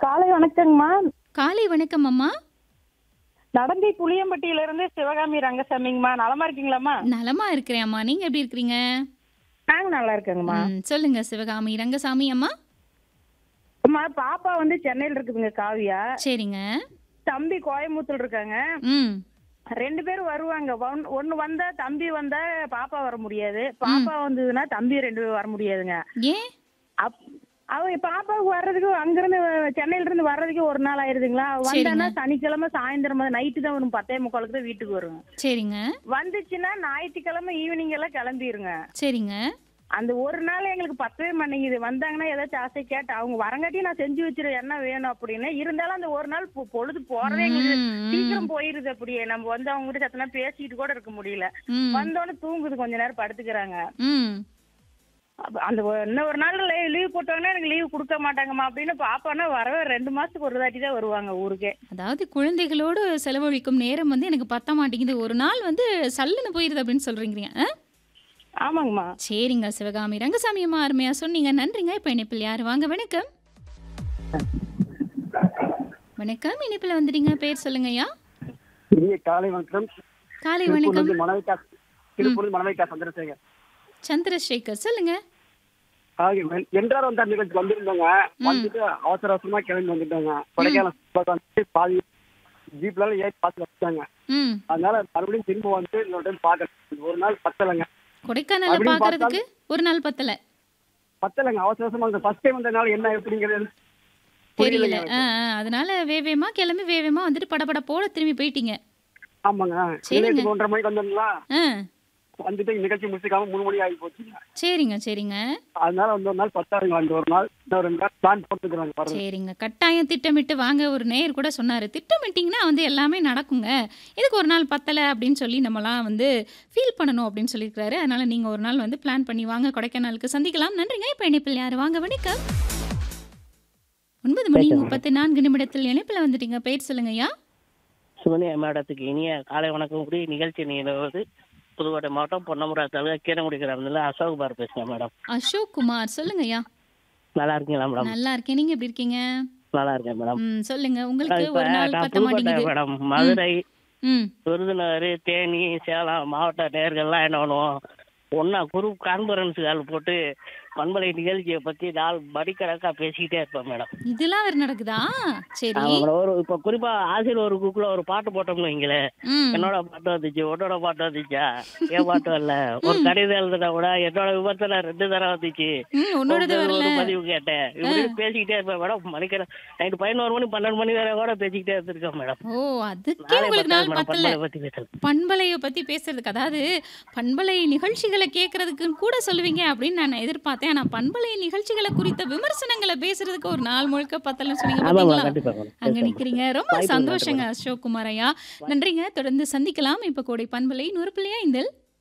காலை வணக்கங்கம்மா காலை வணக்கம் அம்மா நடந்தை புளியம்பட்டியில இருந்து சிவகாமி ரங்கசாமிங்கம்மா நலமா இருக்கீங்களாம்மா நலமா இருக்கிறேன் அம்மா நீங்க எப்படி இருக்கிறீங்க நாங்க நல்லா இருக்கேங்கம்மா ம், சொல்லுங்க சிவகாமி ரங்கசாமி அம்மா அம்மா பாப்பா வந்து சென்னையில இருக்குதுங்க காவியா சரிங்க தம்பி கோயம்புத்தூர் இருக்காங்க ம் ரெண்டு பேரும் வருவாங்க ஒன்- ஒண்ணு வந்தா தம்பி வந்தா பாப்பா வர முடியாது பாப்பா வந்ததுன்னா தம்பி ரெண்டு பேரும் வர முடியாதுங்க ஏன் அப் அவங்க பாப்பாவுக்கு வர்றதுக்கு அங்கிருந்து சென்னையில இருந்து வர்றதுக்கு ஒரு நாள் ஆயிருதுங்களா வந்தானா சனிக்கிழமை சாயந்தரம் நைட்டு தான் வரும் பத்தே முக்காலுக்கு தான் வீட்டுக்கு வரும் சரிங்க வந்துச்சுன்னா ஞாயிற்றுக்கிழமை ஈவினிங் எல்லாம் கிளம்பிருங்க சரிங்க அந்த ஒரு நாள் எங்களுக்கு பத்தவே மாட்டேங்குது வந்தாங்கன்னா ஏதாச்சும் ஆசை கேட்டு அவங்க வரங்காட்டி நான் செஞ்சு வச்சிருவேன் என்ன வேணும் அப்படின்னு இருந்தாலும் அந்த ஒரு நாள் பொ- பொழுது போறதே எங்களுக்கு ம், ம். சீக்கிரம் போயிருது அப்படியே நம்ம வந்து அவங்க கிட்ட சத்தனா பேசிட்டு கூட இருக்க முடியல ம் வந்தோடனே தூங்குது கொஞ்ச நேரம் படுத்துக்கிறாங்க ம் அப்ப அந்த ஒரு- இன்னும் ஒரு நாள் லீவ் போட்டாங்கன்னா எனக்கு லீவ் கொடுக்க மாட்டாங்கம்மா அப்படின்னு பாப்பானா வரவே ரெண்டு மாசத்துக்கு ஒரு தாட்டி தான் வருவாங்க ஊருக்கே அதாவது குழந்தைகளோடு செலவழிக்கும் நேரம் வந்து எனக்கு பத்த மாட்டேங்குது ஒரு நாள் வந்து சல்லுன்னு போயிருது அப்படின்னு சொல்றீங்க ஆ? ஆமாங்கம்மா சரிங்க சிவகாமி ரங்கசாமி அம்மா அருமையா சொன்னீங்க நன்றிங்க இப்போ இணைப்பில் யார் வாங்க வணக்கம் வணக்கம் இணைப்பில் வந்துட்டீங்க பேர் சொல்லுங்க ஐயா இனிய காலை வணக்கம் காலை வணக்கம் திருப்பூர்லேருந்து மணவிக்கா திருப்பூர் மணவிக்கா சந்திரசேகர் சந்திரசேகர் சொல்லுங்க ஆகிய வென்- என்றார் வந்தார் நிகழ்ச்சி வந்திருந்தாங்க வந்துட்டு அவசர அவசரமா கிளம்பி வந்துட்டாங்க கொடைக்கானல் சுற்றுலா வந்து பாதி ஜீப்ல ஏறி பார்த்து வச்சுட்டாங்க ம் அதனால மறுபடியும் திரும்ப வந்து இன்னொரு டைம் பார்க்கணும் ஒரு நாள் பத்தலைங்க கொடைக்கானல அப்படின்னு பாக்குறதுக்கு ஒரு நாள் பத்தல பத்தலைங்க அவசர அவசரமா அந்த ஃபர்ஸ்ட் டைம் வந்ததுனால என்ன எப்படிங்கிறது தெரியல புரியலைங்க ஆ, ஆ, அதனால வேவேமா கிளம்பி வேவேமா வந்துட்டு படபட போட திரும்பி போயிட்டீங்க ஆமாங்க சரிங்க. நிலையத்துக்கு ஒன்றரை மணிக்கு வந்தோம்ங்களா ஆ வந்துட்டு நிகழ்ச்சி முடிச்சுக்காம மூணு மணி ஆகி போச்சுங்க சரிங்க சரிங்க அதனால வந்து ஒரு நாள் பத்தாருங்க அந்த ஒரு நாள் இன்னும் ரெண்டு நாள் பிளான் போட்டுக்கிறாங்க வர்றது சரிங்க கட்டாயம் திட்டமிட்டு வாங்க ஒரு நேயர் கூட சொன்னாரு திட்டமிட்டிங்கன்னா வந்து எல்லாமே நடக்குங்க இதுக்கு ஒரு நாள் பத்தலை அப்படின்னு சொல்லி நம்மலாம் வந்து ஃபீல் பண்ணணும் அப்படின்னு சொல்லியிருக்காரு அதனால நீங்க ஒரு நாள் வந்து பிளான் பண்ணி வாங்க கொடைக்கானலுக்கு சந்திக்கலாம் நன்றிங்க இப்போ இணைப்பில் யார் வாங்க வணக்கம் ஒன்பது மணி முப்பத்தி நான்கு நிமிடத்தில் இணைப்பில் வந்துட்டீங்க பேர் சொல்லுங்க ஐயா சுகன்யா மேடத்துக்கு இனிய காலை வணக்கம் கூடி நிகழ்ச்சி நிகழ்வது புதுக்கோட்டை மாவட்டம் பொன்னமரா தாலுகா கீரங்குடி கிராமத்தில் அசோக் பார் பேசுகிறேன் மேடம் அசோக் குமார் சொல்லுங்க ஐயா நல்லா இருக்கீங்களா மேடம் நல்லா இருக்கேன் நீங்க எப்படி இருக்கீங்க நல்லா இருக்கேன் மேடம் ம் சொல்லுங்க உங்களுக்கு இப்ப ஒரு நாள் நான் பத்த புதுக்கோட்டை மாட்டேங்குது மேடம் மதுரை ம் விருதுநகர் தேனி சேலம் மாவட்ட நேர்கள்லாம் என்ன பண்ணுவோம் ஒன்றா குரூப் கான்ஃபரன்ஸ் கால் போட்டு பண்பலை நிகழ்ச்சியை பற்றி நாள் மடிக்கணக்காக பேசிக்கிட்டே இருப்பேன் மேடம் இதெல்லாம் வேற நடக்குதா சரி ஆமா மேடம். ஒரு இப்போ குறிப்பாக ஆசிரியர் ஒரு குக்கில் ஒரு பாட்டு போட்டோம்னு வைங்களேன் ம் என்னோட பாட்டு வந்துச்சு உன்னோட பாட்டு வந்துச்சா என் பாட்டு வரல ஒரு கடிதம் எழுதுனா கூட என்னோட விமர்சனம் ரெண்டு தடவை வந்துச்சு ம் உன்னோடது ஒரு வரல பதிவு கேட்டேன் இப்படி பேசிக்கிட்டே இருப்பேன் மேடம் மணிக்கிறேன் நைட்டு பதினோரு மணி பன்னெண்டு மணி வரை கூட பேசிக்கிட்டே இருந்திருக்கேன் மேடம் ஓ அதுக்கே நாளை உங்களுக்கு நாள் பத்தாது பத்தல மேடம் பண்பலை பத்தி பேசுறது பண்பலைய பத்தி பேசுறதுக்கு அதாவது பண்பலை நிகழ்ச்சிகளை கேட்கறதுக்கு கூட சொல்லுவீங்க அப்படின்னு நான் எதிர்பார்த்தேன் ஆனா பண்பலை நிகழ்ச்சிகளை குறித்த விமர்சனங்களை பேசுறதுக்கு ஒரு நாள் முழுக்க பத்தலன்னு சொன்னீங்க ஆமா மேடம் பாத்தீங்களா கண்டிப்பா மேடம் அங்க பேசுறேன் நிக்கிறீங்க ரொம்ப வாய்ப்பு சந்தோஷங்க அசோக் குமார் ஐயா நன்றிங்க தொடர்ந்து சந்திக்கலாம் இப்ப கோடை பண்பலை நூறு பிள்ளையா இந்த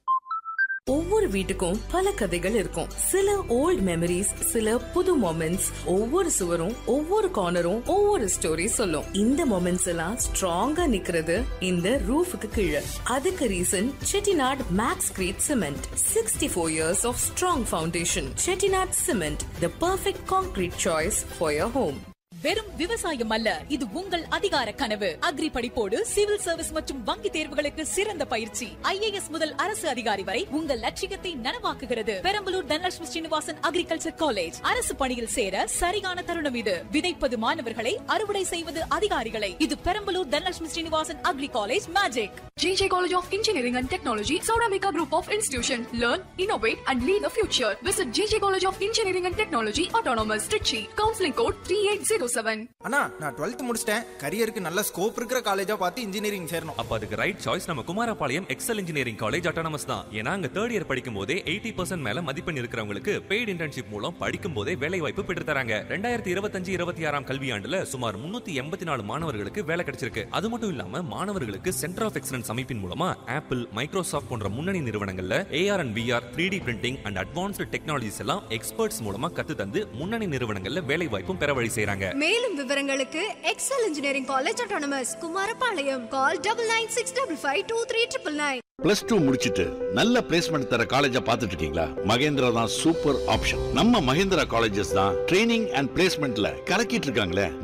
ஒவ்வொரு வீட்டுக்கும் பல கதைகள் இருக்கும் சில ஓல்ட் மெமரிஸ் சில புது மொமெண்ட்ஸ் ஒவ்வொரு சுவரும் ஒவ்வொரு கார்னரும் ஒவ்வொரு ஸ்டோரி சொல்லும் இந்த மொமெண்ட்ஸ் எல்லாம் ஸ்ட்ராங்கா நிக்கிறது இந்த ரூஃபுக்கு கீழே அதுக்கு reason Chettinad Maxcreet cement sixty four years of strong foundation Chettinad cement the perfect concrete choice for your home வெறும் விவசாயம் அல்ல இது உங்கள் அதிகார கனவு அக்ரி படிப்போடு சிவில் சர்வீஸ் மற்றும் வங்கி தேர்வுகளுக்கு சிறந்த பயிற்சி ஐஏஎஸ் முதல் அரசு அதிகாரி வரை உங்கள் லட்சியத்தை நனவாக்குகிறது பெரம்பலூர் தனலட்சுமி ஸ்ரீனிவாசன் அக்ரிகல்ச்சர் காலேஜ் அரசு பணியில் சேர சரியான தருணம் இது விதைப்பது மாணவர்களை அறுவடை செய்வது அதிகாரிகளை இது Perambalur Dhanalakshmi Srinivasan agri college magic JJ College of Engineering and Technology, Sauramika Group of Institution. Learn, innovate, and lead the future. Visit JJ College of Engineering and Technology, Autonomous, Trichy. Counseling code 3807. அண்ணா நான் டுவெல்த் முடிச்சிட்டேன் கரியருக்கு நல்ல scope இருக்கிற காலேஜா பார்த்து engineering சேரணும் அப்ப அதுக்கு ரைட் சாய்ஸ் நம்ம Kumarapalayam Excel engineering college autonomous தான் ஏன்னா அங்க தேர்ட் இயர் படிக்கும் போதே எயிட்டி பர்சன்ட் மேல மதிப்பெண் இருக்கிறவங்களுக்கு பெய்டு இன்டர்ன்ஷிப் மூலம் படிக்கும் போதே வேலை வாய்ப்பு பெற்று தராங்க ரெண்டாயிரத்தி இருபத்தஞ்சு இருபத்தி ஆறாம் கல்வியாண்டுல சுமார் முன்னூத்தி எண்பத்தி நாலு மாணவர்களுக்கு வேலை கிடைச்சிருக்கு அது மட்டும் இல்லாம மாணவர்களுக்கு சென்டர் ஆஃப் எக்ஸலன்ஸ் அமைப்பின் மூலமா ஆப்பிள் மைக்ரோசாஃப்ட் போன்ற முன்னணி நிறுவனங்கள்ல AR and VR three D printing and advanced technologies எல்லாம் எக்ஸ்பர்ட்ஸ் மூலமா கத்து தந்து முன்னணி நிறுவனங்கள்ல வேலை வாய்ப்பும் பெற வழி செய்றாங்க மேலும் விவரங்களுக்கு Excel engineering college autonomous Kumarapalayam call double nine six double five two three triple nine plus two முடிச்சிட்டு நல்ல பிளேஸ்மெண்ட் தர காலேஜா பார்த்துட்டு இருக்கீங்களா மகேந்திரா தான் சூப்பர் ஆப்ஷன் நம்ம மகேந்திரா காலேஜஸ் தான் ட்ரைனிங் அண்ட் பிளேஸ்மெண்ட்ல கலக்கிட்டு இருக்காங்களே